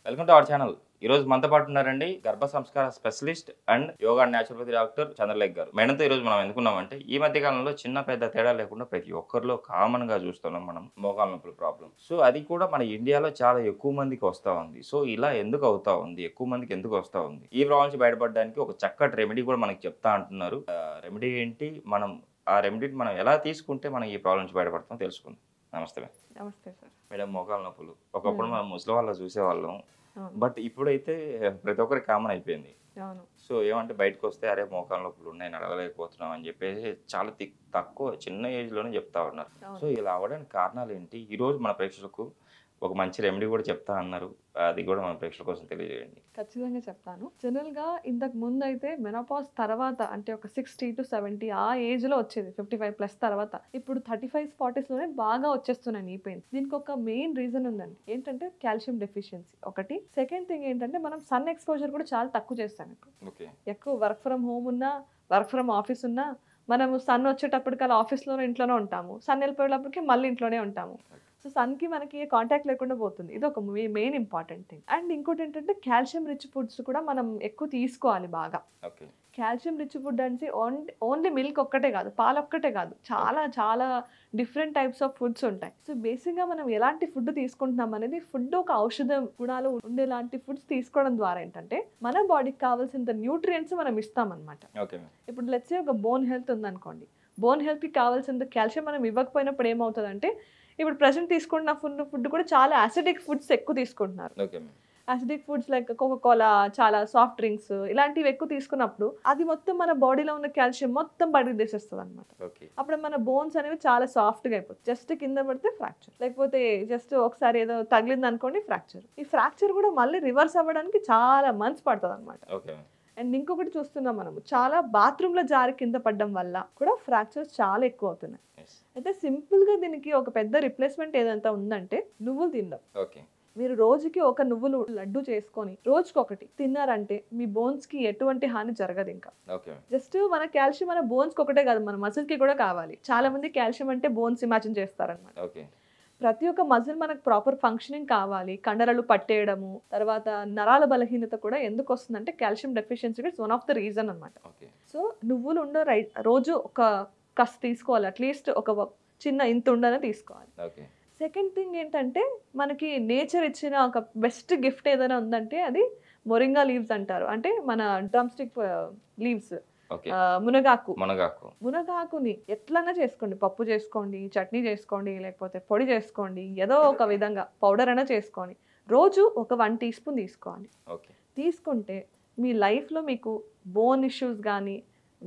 Welcome to our channel ఈ రోజు మనతో పాటు ఉన్నారండి గర్భ సంస్కార specialist and yoga and naturopathy doctor Chandralekh గారు మేడంతో ఈ రోజు మనం ఎందుకున్నామంటే ఈ మధ్య కాలంలో చిన్న పెద్ద తేడా లేకుండా ప్రతి ఒక్కరిలో కామన్ గా చూస్తున్నాం మనం మోకాల నొప్పుల ప్రాబ్లం సో అది కూడా మన ఇండియాలో చాలా ఎక్కువ మందికి వస్తూ ఉంది సో ఇలా ఎందుకు అవుతా ఉంది ఎక్కువ మందికి ఎందుకు వస్తూ ఉంది ఈ ప్రాబ్లం నుంచి బయటపడడానికి ఒక చక్కటి రెమెడీ కూడా మనకి చెప్తా అంటున్నారు రెమెడీ ఏంటి మనం ఆ రెమెడీని మనం ఎలా తీసుకుంటే మనం ఈ ప్రాబ్లం నుంచి బయటపడతాం తెలుసుకుందాం నమస్తే మేడం. నమస్తే సార్ మేడం మోకాల నొప్పులు ఒకప్పుడు మనం ముసలి వాళ్ళు చూసేవాళ్ళం అవును బట్ ఇప్పుడైతే ప్రతి ఒక్కరికి కామన్ అయిపోయింది అవును సో ఏమంటే బయటకు వస్తే అరే మోకాల నొప్పులు ఉన్నాయి నడవలేకపోతున్నాం అని చెప్పేసి చాలా తి- తక్కువ చిన్న ఏజ్లోనే చెప్తా ఉన్నారు సో అవును ఇలా అవ్వడానికి కారణాలు ఏంటి ఈ రోజు మన ప్రేక్షకులకు ఒక మంచి రెమెడీ కూడా చెప్తా అన్నారు అది కూడా మన ప్రేక్షకుల కోసం తెలియజేయండి ఖచ్చితంగా చెప్తాను జనరల్ గా ఇంతకు ముందు అయితే మెనోపాజ్ తర్వాత అంటే ఒక సిక్స్టీ టు సెవెంటీ ఆ ఏజ్ లో వచ్చేది ఫిఫ్టీ ఫైవ్ ప్లస్ తర్వాత ఇప్పుడు థర్టీ ఫైవ్ ఫార్టీస్ లోనే బాగా వచ్చేస్తున్నాయి నీ పెయిన్స్ దీనికి ఒక మెయిన్ రీజన్ ఉందండి ఏంటంటే కాల్షియం డెఫిషియన్సీ ఒకటి సెకండ్ థింగ్ ఏంటంటే మనం సన్ ఎక్స్పోజర్ కూడా చాలా తక్కువ చేస్తాం ఇప్పుడు ఓకే ఎక్కువ వర్క్ ఫ్రమ్ హోమ్ ఉన్నా వర్క్ ఫ్రమ్ ఆఫీస్ ఉన్నా మనము సన్ వచ్చేటప్పటికల్లా ఆఫీస్లోనే ఇంట్లోనే ఉంటాము సన్ వెళ్ళిపోయేటప్పటికి మళ్ళీ ఇంట్లోనే ఉంటాము సో సన్కి మనకి కాంటాక్ట్ లేకుండా పోతుంది ఇది ఒక మెయిన్ ఇంపార్టెంట్ థింగ్ అండ్ ఇంకోటి ఏంటంటే కాల్షియం రిచ్ ఫుడ్స్ కూడా మనం ఎక్కువ తీసుకోవాలి బాగా ఓకే కాల్షియం రిచ్ ఫుడ్ అంటే ఓన్లీ ఓన్లీ మిల్క్ ఒక్కటే కాదు పాలు ఒక్కటే కాదు చాలా చాలా డిఫరెంట్ టైప్స్ ఆఫ్ ఫుడ్స్ ఉంటాయి సో బేసిక్గా మనం ఎలాంటి ఫుడ్ తీసుకుంటున్నాం అనేది ఫుడ్ ఒక ఔషధ గుణాలు ఉండేలాంటి ఫుడ్స్ తీసుకోవడం ద్వారా ఏంటంటే మన బాడీకి కావాల్సినంత న్యూట్రియంట్స్ మనం ఇస్తామన్నమాట ఓకే మ్యామ్ ఇప్పుడు లెట్సే ఒక బోన్ హెల్త్ ఉందనుకోండి బోన్ హెల్త్కి కావాల్సినంత కాల్షియం మనం ఇవ్వకపోయినప్పుడు ఏమవుతుందంటే ఇప్పుడు ప్రజెంట్ తీసుకుంటున్న ఫుడ్ ఫుడ్ కూడా చాలా యాసిడిక్ ఫుడ్స్ ఎక్కువ తీసుకుంటున్నారు okay ma'am acidic foods like cola చాలా సాఫ్ట్ డ్రింక్స్ ఇలాంటివి ఎక్కువ తీసుకున్నప్పుడు అది మొత్తం మన బాడీలో ఉన్న కాల్షియం మొత్తం బయటకు తీసేస్తుంది అనమాట ఓకే అప్పుడు మన బోన్స్ అనేవి చాలా సాఫ్ట్గా అయిపోతాయి జస్ట్ కింద పడితే ఫ్రాక్చర్ లేకపోతే జస్ట్ ఒకసారి ఏదో తగిలింది అనుకోండి ఫ్రాక్చర్ ఈ ఫ్రాక్చర్ కూడా మళ్ళీ రివర్స్ అవ్వడానికి చాలా మంత్స్ పడుతుంది అనమాట ఓకే మ్యామ్ అండ్ ఇంకొకటి చూస్తున్నాం మనము చాలా బాత్రూంలో జారి కింద పడడం వల్ల కూడా ఫ్రాక్చర్స్ చాలా ఎక్కువ అవుతున్నాయి ఎస్ అయితే సింపుల్గా దీనికి ఒక పెద్ద రిప్లేస్మెంట్ ఏదంతా ఉందంటే నువ్వులు తినడం ఓకే మీరు రోజుకి ఒక నువ్వులు లడ్డు చేసుకొని రోజుకి ఒకటి తిన్నారంటే మీ బోన్స్ కి ఎటువంటి హాని జరగదు ఇంకా ఓకే మ్యామ్ జస్ట్ మన కాల్షియం మన బోన్స్ కి ఒకటే కాదు మన మసిల్ కి కూడా కావాలి చాలా మంది కాల్షియం అంటే బోన్స్ ఇమాజిన్ చేస్తారనమాట ఓకే ప్రతి ఒక్క మజిల్ మనకు ప్రాపర్ ఫంక్షనింగ్ కావాలి కండరాలు పట్టేయడము తర్వాత నరాల బలహీనత కూడా ఎందుకు వస్తుందంటే calcium deficiency it's one of the reason అనమాట ఓకే సో నువ్వులు ఉండ రైట్ రోజు ఒక కస్ తీసుకోవాలి అట్లీస్ట్ ఒక చిన్న ఇంత ఉండనే తీసుకోవాలి ఓకే సెకండ్ థింగ్ ఏంటంటే మనకి నేచర్ ఇచ్చిన ఒక బెస్ట్ గిఫ్ట్ ఏదైనా ఉందంటే అది మొరింగా లీవ్స్ అంటారు అంటే మన డ్రమ్ స్టిక్ లీవ్స్ ఓకే మునగాకు మునగాకు మునగాకుని ఎట్లన్నా చేసుకోండి పప్పు చేసుకోండి చట్నీ చేసుకోండి లేకపోతే పొడి చేసుకోండి ఏదో ఒక విధంగా పౌడర్ అయినా చేసుకోండి రోజు ఒక వన్ టీ స్పూన్ తీసుకోవాలి ఓకే తీసుకుంటే మీ లైఫ్లో మీకు బోన్ ఇష్యూస్ కానీ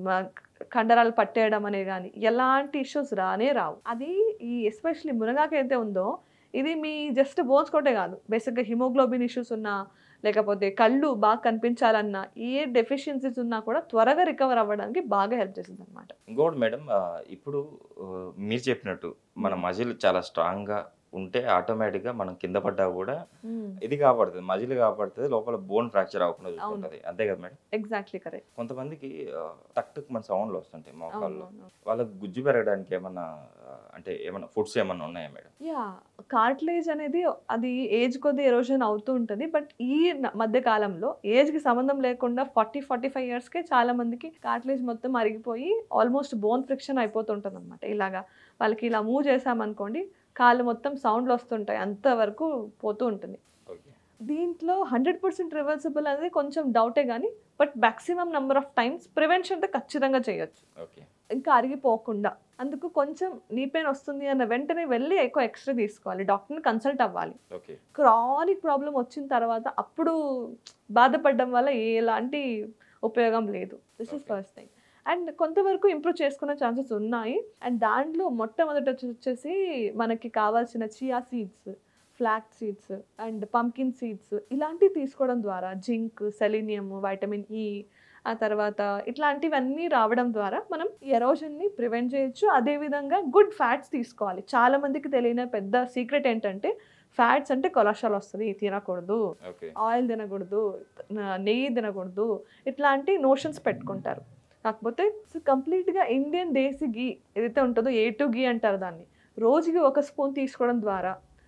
కండరాలు పట్టేయడం అనే కానీ ఎలాంటి ఇష్యూస్ రానే రావు అది ఈ ఎస్పెషలీ మునగాకు అయితే ఉందో ఇది మీ జస్ట్ బోన్స్ కొట్టే కాదు బేసిక్గా హిమోగ్లోబిన్ ఇష్యూస్ ఉన్నా లేకపోతే కళ్ళు బాగా కనిపించాలన్నా ఏ డెఫిషియన్సీస్ ఉన్నా కూడా త్వరగా రికవర్ అవ్వడానికి బాగా హెల్ప్ చేస్తుంది అనమాట ఇంకోటి మేడం ఆ, ఇప్పుడు ఆ, మీరు చెప్పినట్టు మన మజిల్ చాలా స్ట్రాంగ్ గా ఉంటే ఆటోమేటిక్ గా మనం కింద పడ్డా కూడా ఇది కాపాడుతుంది మజిల్ కాపాడుతుంది లోపల బోన్ ఫ్రాక్చర్ అవ్వకుండా చూసుకుంటది అంతే కదా మేడం ఎగ్జాక్ట్లీ కరెక్ట్ కొంతమందికి ఆ, టక్ టక్ మన సౌండ్లు వస్తుంటాయి మోకాళ్ళు అవును వాళ్ళకి గుజ్జు పెరగడానికి ఏమన్నా ఆ, అంటే ఏమన్నా ఫుడ్స్ ఏమన్నా ఉన్నాయా మేడం యా కార్ట్లేజ్ అనేది అది ఏజ్ కొద్ది ఎరోజన్ అవుతూ ఉంటుంది బట్ ఈ న- మధ్య కాలంలో ఏజ్ కి సంబంధం లేకుండా ఫార్టీ ఫార్టీ ఫైవ్ ఇయర్స్కే చాలా మందికి కార్ట్లేజ్ మొత్తం అరిగిపోయి ఆల్మోస్ట్ బోన్ ఫ్రిక్షన్ అయిపోతుంటుంది అనమాట ఇలాగా వాళ్ళకి ఇలా మూవ్ చేసామనుకోండి కాళ్ళు మొత్తం సౌండ్లు వస్తుంటాయి అంతవరకు పోతూ ఉంటుంది ఓకే దీంట్లో హండ్రెడ్ పర్సెంట్ రివర్సిబుల్ అనేది కొంచెం డౌటే కానీ but maximum number of times ప్రివెన్షన్తో ఖచ్చితంగా చేయొచ్చు ఓకే ఇంకా అరిగిపోకుండా అందుకు కొంచెం నీ పెయిన్ వస్తుంది అన్న వెంటనే వెళ్ళి ఎక్కువ ఎక్స్రే తీసుకోవాలి డాక్టర్ని కన్సల్ట్ అవ్వాలి ఓకే క్రానిక్ ప్రాబ్లం వచ్చిన తర్వాత అప్పుడు బాధపడడం వల్ల ఎలాంటి ఉపయోగం లేదు this is Okay. First thing and కొంతవరకు ఇంప్రూవ్ చేసుకునే ఛాన్సెస్ ఉన్నాయి అండ్ దాంట్లో మొట్టమొదట వచ్చి- వచ్చేసి మనకి కావాల్సిన chia seeds flax seeds and pumpkin seeds ఇలాంటివి తీసుకోవడం ద్వారా జింక్ సెలీనియం వైటమిన్ ఈ ఆ తర్వాత ఇట్లాంటివన్నీ రావడం ద్వారా మనం ఎరోజన్ని ప్రివెంట్ చేయొచ్చు అదేవిధంగా గుడ్ ఫ్యాట్స్ తీసుకోవాలి చాలా మందికి తెలియని పెద్ద సీక్రెట్ ఏంటంటే ఫ్యాట్స్ అంటే కొలెస్ట్రాల్ వస్తుంది తినకూడదు ఓకే ఆయిల్ తినకూడదు న- నెయ్యి తినకూడదు ఇట్లాంటి నోషన్స్ పెట్టుకుంటారు కాకపోతే కంప్లీట్గా ఇండియన్ దేశీ గీ ఏదైతే ఉంటుందో ఏ టు గీ అంటారు దాన్ని రోజుకి ఒక స్పూన్ తీసుకోవడం ద్వారా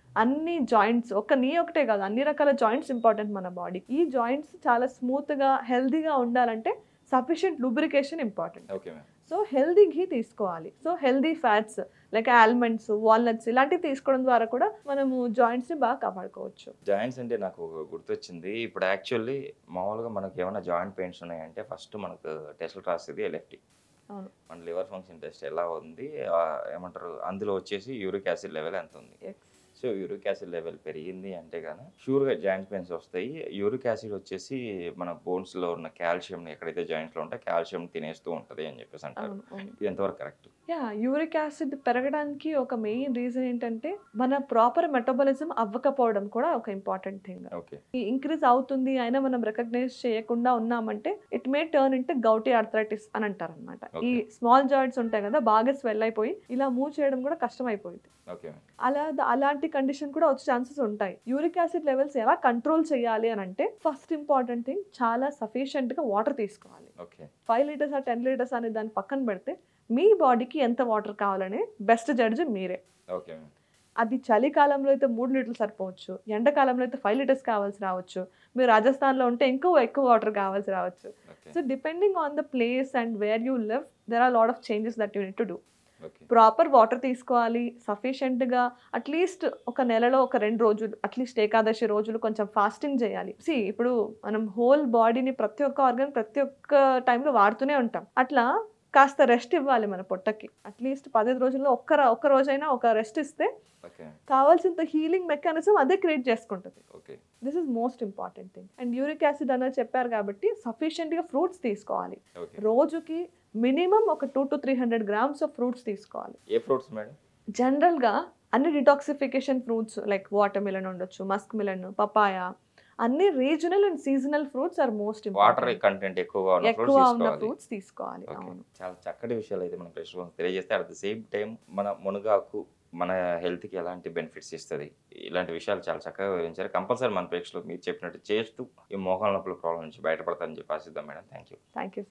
అన్ని జాయింట్స్ ఒక నీ ఒకటే కాదు అన్ని రకాల జాయింట్స్ ఇంపార్టెంట్ మన బాడీ ఈ జాయింట్స్ చాలా స్మూత్గా హెల్దీగా ఉండాలంటే sufficient lubrication important okay ma'am so healthy ghee తీసుకోవాలి so healthy fats like almonds walnuts ఇలాంటివి తీసుకోవడం ద్వారా కూడా మనము జాయింట్స్ని బాగా కాపాడుకోవచ్చు జాయింట్స్ అంటే నాకు గుర్తొచ్చింది ఇప్పుడు యాక్చువల్లీ మామూలుగా మనకి ఏమైనా జాయింట్ పెయిన్స్ ఉన్నాయంటే ఫస్ట్ మనకు టెస్ట్లు రాసేది ఎల్ఎఫ్టీ అవును మన లివర్ ఫంక్షన్ టెస్ట్ ఎలా ఉంది ఆ, ఏమంటారు అందులో వచ్చేసి యూరిక్ యాసిడ్ లెవెల్ ఎంత ఉంది సో యూరిక్ యాసిడ్ లెవెల్ పెరిగింది అంటే కానీ షూర్గా జాయింట్ పెయిన్స్ వస్తాయి యూరిక్ యాసిడ్ వచ్చేసి మన బోన్స్లో ఉన్న కాల్షియం ఎక్కడైతే జాయింట్స్లో ఉంటే కాల్షియం తినేస్తూ ఉంటుంది అని చెప్పేసి అంటారు అవును అవును ఇది ఎంతవరకు కరెక్ట్ యా యూరిక్ యాసిడ్ పెరగడానికి ఒక మెయిన్ రీజన్ ఏంటంటే మన ప్రాపర్ మెటబాలిజం అవ్వకపోవడం కూడా ఒక ఇంపార్టెంట్ థింగ్ ఓకే ఇంక్రీజ్ అవుతుంది అయినా మనం రికగ్నైజ్ చేయకుండా ఉన్నామంటే it may turn into gouty arthritis అని అంటారు అనమాట ఈ Okay. స్మాల్ జాయింట్స్ ఉంటాయి కదా బాగా స్వెల్ అయిపోయి ఇలా మూవ్ చేయడం కూడా కష్టం అయిపోయింది ఓకే అలా అలాంటి కండిషన్ కూడా వచ్చే ఛాన్సెస్ ఉంటాయి యూరిక్ యాసిడ్ లెవెల్స్ ఎలా కంట్రోల్ చేయాలి అని అంటే ఫస్ట్ ఇంపార్టెంట్ థింగ్ చాలా సఫిషియెంట్ గా వాటర్ తీసుకోవాలి ఓకే ఫైవ్ లీటర్స్ ఆ టెన్ లీటర్స్ అనే దాన్ని పక్కన పెడితే మీ బాడీకి ఎంత వాటర్ కావాలనే బెస్ట్ జడ్జ్ మీరే ఓకే అది చలికాలంలో అయితే మూడు లీటర్లు సరిపోవచ్చు ఎండాకాలంలో అయితే ఫైవ్ లీటర్స్ కావాల్సి రావచ్చు మీరు రాజస్థాన్లో ఉంటే ఇంకో ఎక్కువ వాటర్ కావాల్సి రావచ్చు okay so depending on the place and where you live there are lot of changes that you need to do okay proper water తీసుకోవాలి సఫిషియెంట్గా అట్లీస్ట్ ఒక నెలలో ఒక రెండు రోజులు అట్లీస్ట్ ఏకాదశి రోజులు కొంచెం ఫాస్టింగ్ చేయాలి సి ఇప్పుడు మనం హోల్ బాడీని ప్రతి ఒక్క ఆర్గన్ ప్రతి ఒక్క టైంలో వాడుతూనే ఉంటాం అట్లా కాస్త రెస్ట్ ఇవ్వాలి మన పొట్టకి అట్లీస్ట్ పదిహేను రోజుల్లో ఒక్క ర- ఒక్క రోజైనా ఒక రెస్ట్ ఇస్తే ఓకే కావాల్సినంత హీలింగ్ మెకానిజం అదే క్రియేట్ చేసుకుంటుంది okay this is most important thing and uric acid అన్నది చెప్పారు కాబట్టి సఫిషియెంట్గా ఫ్రూట్స్ తీసుకోవాలి ఓకే రోజుకి మినిమం ఒక two to three hundred grams of fruits తీసుకోవాలి ఏ ఫ్రూట్స్ మేడం జనరల్గా అన్ని detoxification fruits like watermelon ఉండొచ్చు మస్క్ మిలన్ పపాయ అన్ని regional and seasonal fruits are most water important content ఎక్కువగా ఉన్న ఎక్కువ ఫ్రూట్స్ ఉన్న తీసుకోవాలి ఫ్రూట్స్ తీసుకోవాలి ఓకే అవును చాలా చక్కటి విషయాలు అయితే మన ప్రేక్షకులకు తెలియజేస్తే అట్ ద సేమ్ టైం మన మునగాకు మన హెల్త్కి ఎలాంటి బెనిఫిట్స్ ఇస్తుంది ఇలాంటి విషయాలు చాలా చక్కగా వివరించారు కంపల్సరీ మన ప్రేక్షకులు మీరు చెప్పినట్టు చేస్తూ ఈ మోకాల నొప్పుల ప్రాబ్లం నుంచి బయటపడతారని చెప్పి ఆశిద్దాం madam thank you thank you